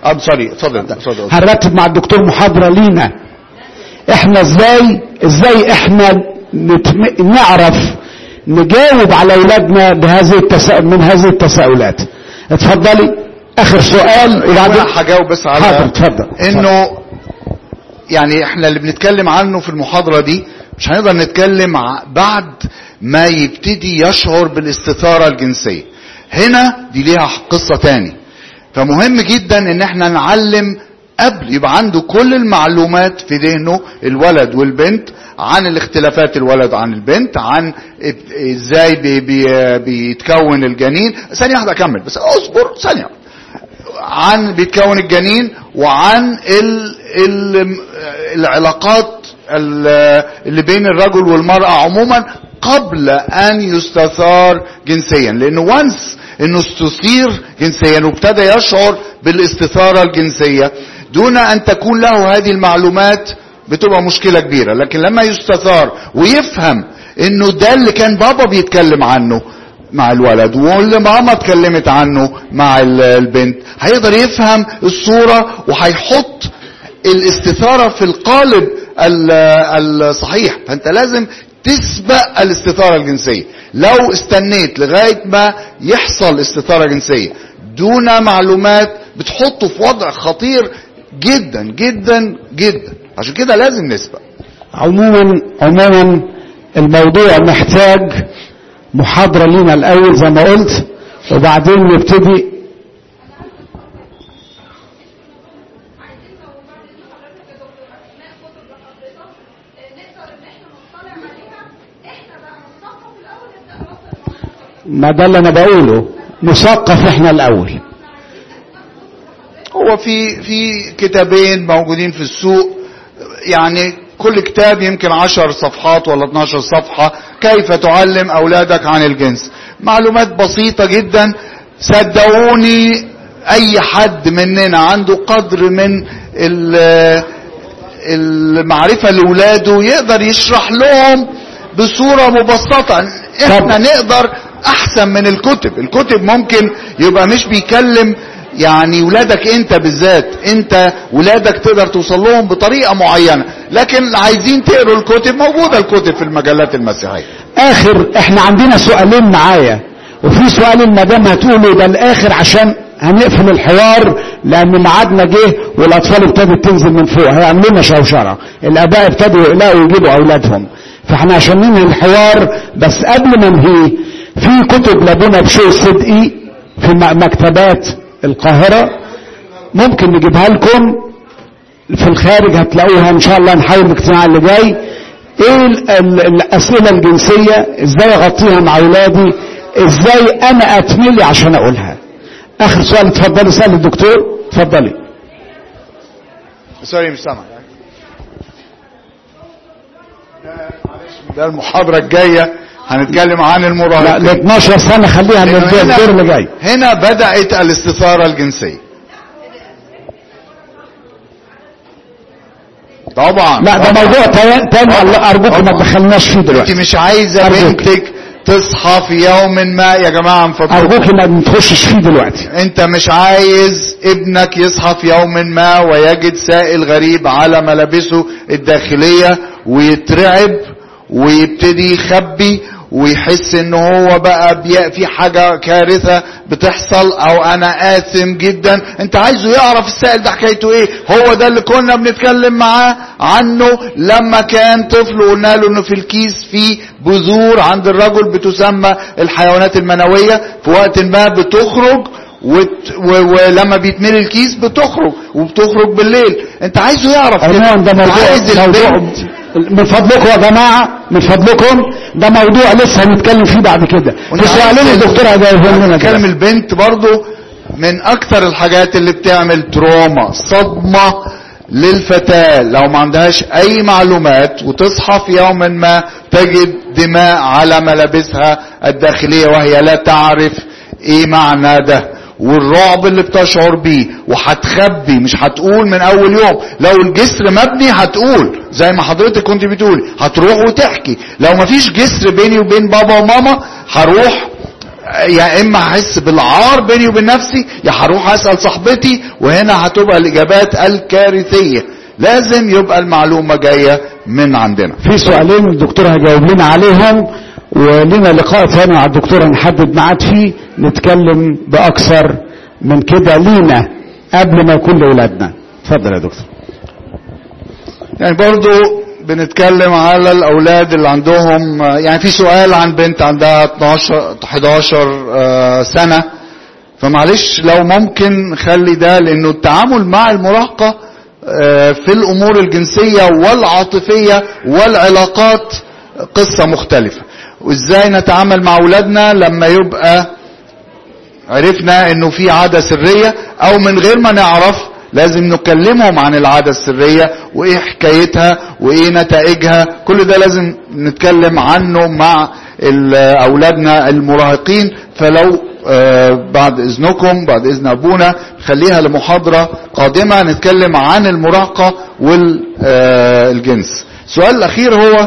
ام سوري اتفضل اتفضل هنرتب مع الدكتور محاضرة لينا احنا ازاي ازاي احنا نتم... نعرف نجاوب على اولادنا بهذه التسا... من هذه التساؤلات اتفضلي اخر سؤال وبعدين انا هجاوب بس على حاضر، اتفضل. انه يعني احنا اللي بنتكلم عنه في المحاضرة دي مش هنقدر نتكلم ع- بعد ما يبتدي يشعر بالاستثارة الجنسية هنا دي ليها قصة تاني فمهم جدا ان احنا نعلم قبل يبقى عنده كل المعلومات في ذهنه الولد والبنت عن الاختلافات الولد عن البنت عن ات- ازاي بي بي بيتكون الجنين ثانية واحدة اكمل بس اصبر ثانية عن بيتكون الجنين وعن ال ال العلاقات ال- اللي بين الرجل والمرأة عموما قبل ان يستثار جنسيا لانه وانس انه استثير جنسيا وابتدى يشعر بالاستثارة الجنسية دون ان تكون له هذه المعلومات بتبقى مشكلة كبيرة لكن لما يستثار ويفهم انه ده اللي كان بابا بيتكلم عنه مع الولد واللي ماما اتكلمت عنه مع ال- البنت هيقدر يفهم الصورة وهيحط الاستثارة في القالب ال- الصحيح فانت لازم تسبق الاستثارة الجنسية لو استنيت لغاية ما يحصل استثارة جنسية دون معلومات بتحطه في وضع خطير جدا جدا جدا عشان كده لازم نسبق عموما عموما الموضوع محتاج محاضرة لينا الأول زي ما قلت وبعدين نبتدي عايزين لو بعد اذن حضرتك يا دكتور اثناء كتب لحضرتك آه، نقدر ان احنا نطلع عليها احنا بقى نثقف الاول نبدا نوصل المعلومات ما ده اللي أنا بقوله نثقف إحنا الأول هو في في كتابين موجودين في السوق يعني كل كتاب يمكن عشر صفحات ولا 12 صفحة كيف تعلم أولادك عن الجنس معلومات بسيطة جدا صدقوني أي حد مننا عنده قدر من ال- المعرفة لأولاده يقدر يشرح لهم بصورة مبسطة احنا طبعا. نقدر احسن من الكتب الكتب ممكن يبقى مش بيكلم يعني ولادك انت بالذات انت ولادك تقدر توصل لهم بطريقة معينة لكن عايزين تقروا الكتب موجودة الكتب في المجلات المسيحية آخر إحنا عندنا سؤالين معايا وفي سؤال المدام هتقوله ده الآخر عشان هنقفل الحوار لأن ميعادنا جه والأطفال ابتدت تنزل من فوق هيعملوا لنا شوشرة الآباء ابتدوا يقلقوا يجيبوا أولادهم فاحنا عشان ننهي الحوار بس قبل ما ننهيه في كتب لابونا بشوي صدقي في م- مكتبات القاهرة ممكن نجيبها لكم في الخارج هتلاقوها ان شاء الله نحاول الاجتماع اللي جاي ايه ال- ال- الاسئله الجنسيه ازاي اغطيها مع اولادي ازاي انا اتملي عشان اقولها اخر سؤال اتفضلي سال الدكتور اتفضلي سوري مش سامع ده المحاضرة الجاية هنتكلم عن لا ل المراهقين 12 سنه خليها لأنه للدور الدور اللي جاي هنا بدأت الاستثارة الجنسية طبعا لا ده طبعاً. موضوع تا- تاني الله ارجوكم ما تدخلناش فيه انت دلوقتي مش عايزة أرجوك. بنتك تصحى في يوم ما يا جماعة من فضلكم ارجوك ما نخشش فيه دلوقتي انت مش عايز ابنك يصحى في يوم ما ويجد سائل غريب على ملابسه الداخلية ويترعب ويبتدي يخبي ويحس ان هو بقى بي- في حاجة كارثة بتحصل او انا آثم جدا انت عايزه يعرف السائل ده حكايته ايه هو ده اللي كنا بنتكلم معاه عنه لما كان طفل وقلنا له انه في الكيس في بذور عند الرجل بتسمى الحيوانات المنوية في وقت ما بتخرج وت... و... ولما بيتملي الكيس بتخرج وبتخرج بالليل انت عايزه يعرف عموما ده موضوع عايز موضوع البنت من فضلكم يا جماعه من فضلكم ده موضوع لسه هنتكلم فيه بعد كده في سؤالين الدكتور هجاوبهم لنا كلام دلوقتي. البنت برضو من اكتر الحاجات اللي بتعمل تروما صدمة للفتاة لو ما عندهاش اي معلومات وتصحى في يوم ما تجد دماء على ملابسها الداخلية وهي لا تعرف ايه معنى ده والرعب اللي بتشعر بيه وهتخبي مش هتقول من اول يوم لو الجسر مبني هتقول زي ما حضرتك كنت بتقولي هتروح وتحكي لو مفيش جسر بيني وبين بابا وماما هروح يا اما هحس بالعار بيني وبين نفسي يا هروح اسال صاحبتي وهنا هتبقى الاجابات الكارثيه لازم يبقى المعلومه جايه من عندنا في سؤالين الدكتور هيجاوب لنا عليهم ولنا لقاء ثاني مع الدكتور هنحدد ميعاد فيه نتكلم باكثر من كده لينا قبل ما يكون لاولادنا اتفضل يا دكتور يعني برضو بنتكلم على الاولاد اللي عندهم يعني في سؤال عن بنت عندها 12 11 آه، سنه فمعلش لو ممكن خلي ده لانه التعامل مع المراهقه آه، في الامور الجنسيه والعاطفيه والعلاقات قصه مختلفه وازاي نتعامل مع اولادنا لما يبقى عرفنا انه في عاده سريه او من غير ما نعرف لازم نكلمهم عن العادة السرية وايه حكايتها وايه نتائجها كل ده لازم نتكلم عنه مع ال- اولادنا المراهقين فلو آه، بعد اذنكم بعد اذن ابونا خليها لمحاضرة قادمة نتكلم عن المراهقة والجنس السؤال الاخير هو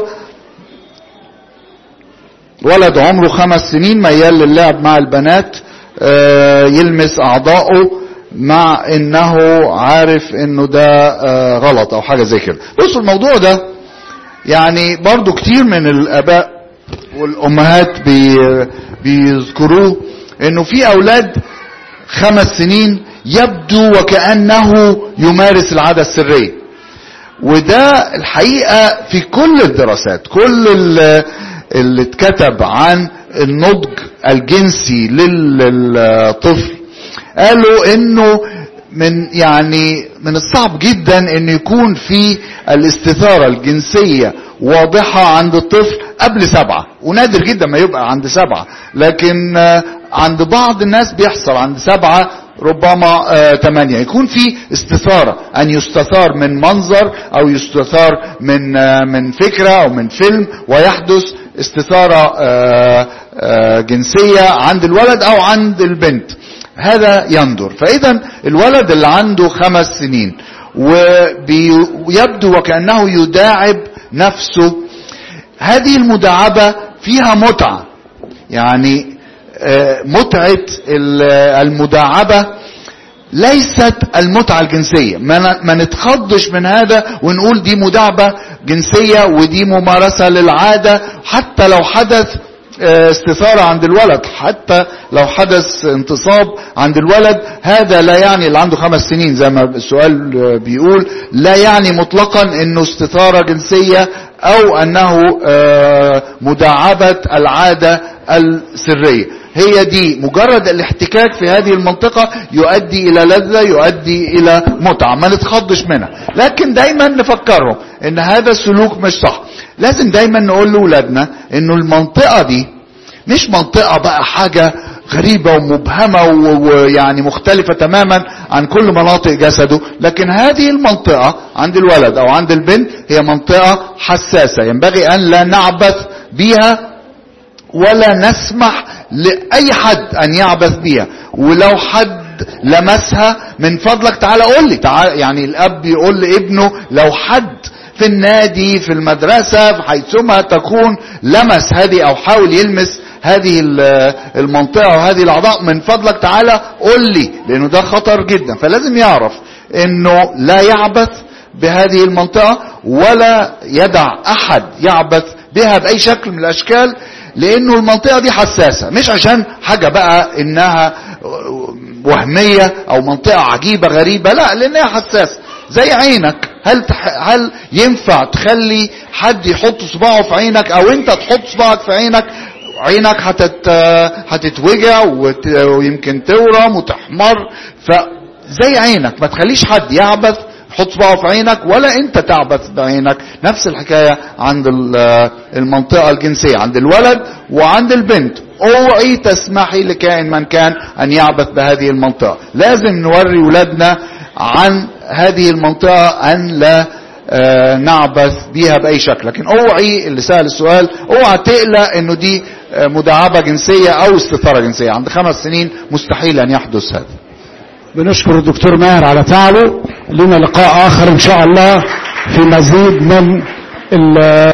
ولد عمره خمس سنين ميال للعب مع البنات آه، يلمس اعضائه مع انه عارف انه ده آه، غلط او حاجه زي كده بصوا الموضوع ده يعني برضو كتير من الاباء والامهات بي بيذكروه انه في اولاد خمس سنين يبدو وكانه يمارس العاده السريه وده الحقيقه في كل الدراسات كل ال- اللي اتكتب عن النضج الجنسي لل- للطفل قالوا انه من يعني من الصعب جدا ان يكون في الاستثارة الجنسية واضحة عند الطفل قبل سبعة ونادر جدا ما يبقى عند سبعة لكن آه، عند بعض الناس بيحصل عند سبعة ربما آه، تمانية يكون في استثارة ان يستثار من منظر او يستثار من آه، من فكرة او من فيلم ويحدث استثارة آه، آه، جنسية عند الولد او عند البنت هذا يندر فاذا الولد اللي عنده خمس سنين ويبدو وكانه يداعب نفسه هذه المداعبه فيها متعه يعني آه، متعه ال- المداعبه ليست المتعة الجنسية ما ن- ما نتخضش من هذا ونقول دي مداعبة جنسية ودي ممارسة للعادة حتى لو حدث آه، استثارة عند الولد حتى لو حدث انتصاب عند الولد هذا لا يعني اللي عنده خمس سنين زي ما السؤال آه، بيقول لا يعني مطلقا انه استثارة جنسية او انه آه، مداعبة العادة السرية هي دي مجرد الاحتكاك في هذه المنطقة يؤدي الى لذة يؤدي الى متعة ما نتخضش منها لكن دايما نفكرهم ان هذا السلوك مش صح لازم دايما نقول لاولادنا انه المنطقة دي مش منطقة بقى حاجة غريبة ومبهمة و- ويعني مختلفة تماما عن كل مناطق جسده لكن هذه المنطقة عند الولد او عند البنت هي منطقة حساسة ينبغي ان لا نعبث بها ولا نسمح لأي حد أن يعبث بها ولو حد لمسها من فضلك تعالى قول لي تعال يعني الأب يقول لابنه لو حد في النادي في المدرسة في حيثما تكون لمس هذه أو حاول يلمس هذه ال- المنطقة وهذه الأعضاء من فضلك تعالى قول لي لأنه ده خطر جدا فلازم يعرف أنه لا يعبث بهذه المنطقة ولا يدع أحد يعبث بها بأي شكل من الأشكال لأنه المنطقة دي حساسة مش عشان حاجة بقى إنها وهمية أو منطقة عجيبة غريبة لا لأنها حساسة زي عينك هل تح... هل ينفع تخلي حد يحط صباعه في عينك او انت تحط صباعك في عينك عينك هتت... هتتوجع وت... ويمكن تورم وتحمر فزي عينك ما تخليش حد يعبث يحط صباعه في عينك ولا انت تعبث بعينك نفس الحكاية عند ال- المنطقة الجنسية عند الولد وعند البنت اوعي تسمحي لكائن من كان ان يعبث بهذه المنطقة لازم نوري ولادنا عن هذه المنطقة ان لا آه، نعبث بيها باي شكل لكن اوعي اللي سأل السؤال اوعى تقلق انه دي آه، مداعبة جنسية او استثارة جنسية عند خمس سنين مستحيل ان يحدث هذا بنشكر الدكتور ماهر على تعبه لنا لقاء اخر ان شاء الله في مزيد من ال